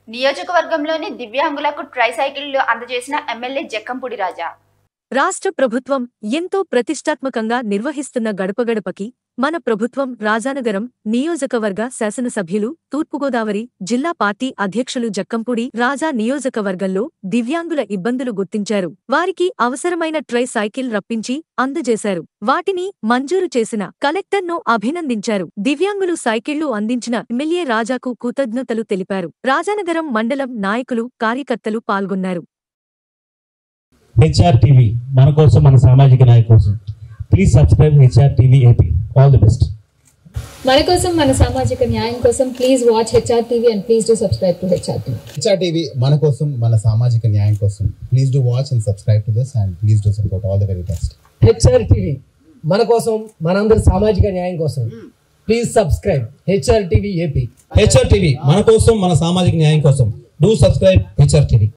నియోజకవర్గంలోని దివ్యాంగులకు ట్రైసైకిళ్లు అందజేసిన ఎమ్మెల్యే జక్కంపూడి రాజా రాష్ట్ర ప్రభుత్వం ఎంతో ప్రతిష్టాత్మకంగా నిర్వహిస్తున్న గడపగడపకి మన ప్రభుత్వం రాజానగరం నియోజకవర్గ శాసనసభ్యులు తూర్పుగోదావరి జిల్లా పార్టీ అధ్యక్షులు జక్కంపూడి రాజా నియోజకవర్గంలో దివ్యాంగుల ఇబ్బందులు గుర్తించారు వారికి అవసరమైన ట్రై సైకిల్ రప్పించి అందజేశారు వాటిని మంజూరు చేసిన కలెక్టర్ను అభినందించారు దివ్యాంగులు సైకిళ్లు అందించిన ఎమ్మెల్యే రాజాకు కృతజ్ఞతలు తెలిపారు రాజానగరం మండలం నాయకులు కార్యకర్తలు పాల్గొన్నారు హెచ్ఆర్ టీవీ మన కోసం మన సామాజిక నాయ కోసం please subscribe HR TV AP all the best మన కోసం మన సామాజిక న్యాయం కోసం please watch HR TV and please do subscribe to HR TV HR TV మన కోసం మన సామాజిక న్యాయం కోసం please do watch and subscribe to this and please do support all the very best HR TV మన కోసం మనందరి సామాజిక న్యాయం కోసం please subscribe HR TV AP HR TV మన కోసం మన సామాజిక న్యాయం కోసం డూ సబ్స్క్రైబ్ హెచ్ఆర్ టీవీ